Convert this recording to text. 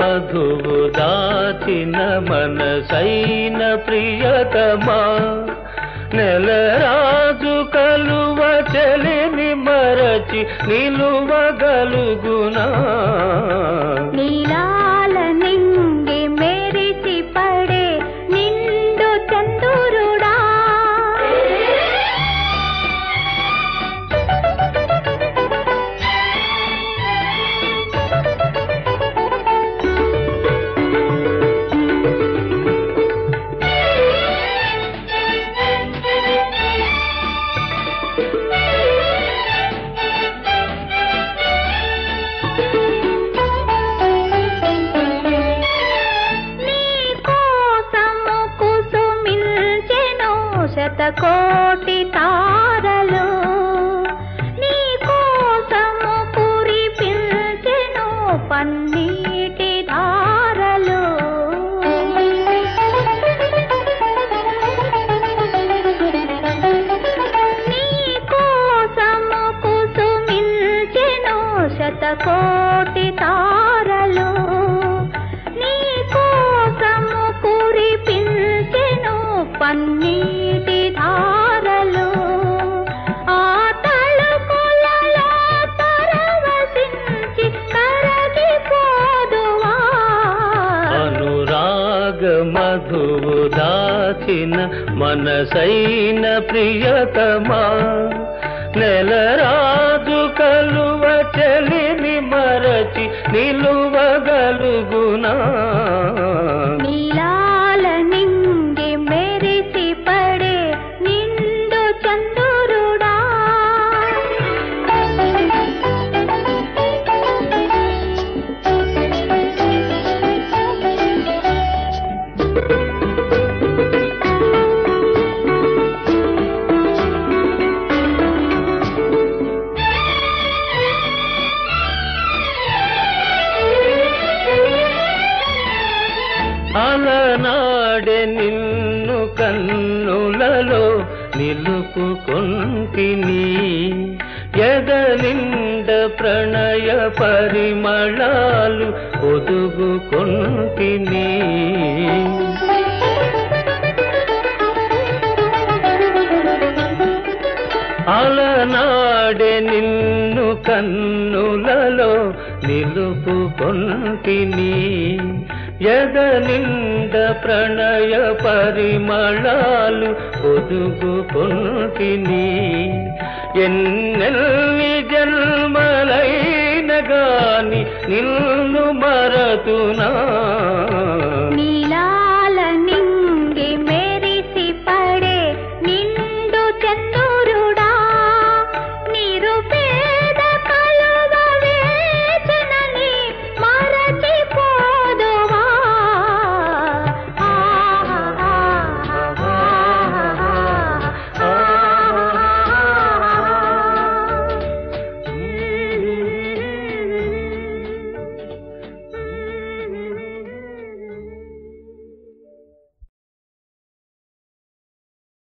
మధువు దాచిన మనసైన ప్రియతమా నెలరాజు కలువ చెలిని మరచి నిలువగలుగునా నీలాల నింగి మెరిసి పడే నిండు చందురుడా నీ కోసము కుసుమించెను శతకోటి తారలు నీ కోసము కురిపించెను పన్నీటి ధారలు నీ కోసము కుసుమించెను శతకోటి తారలు నీ కోసము కురిపించెను పన్నీటి ధారలు ఆ తళుకులలో పరవశించి కరగిపోదువా అనురాగ మధువు దాచిన మనసైన ప్రియతమా నెలరాజు కలువ చెలిని మరచి నిలువగలుగునా నీలాల నింగి మెరిసి పడే నిండు చందురుడా అలనాడే నిన్ను కన్నులలో నిలుపుకొంటిని ఎద నిండ ప్రణయ పరిమళాలు ఒదుగుకొంటిని అలనాడే నిన్ను కన్నులలో నిలుపుకొంటిని ఎద నిండ ప్రణయ పరిమళాలు ఒదుగుకొంటిని ఎన్నెల్ని జన్మలైన గాని నిన్ను మరతునా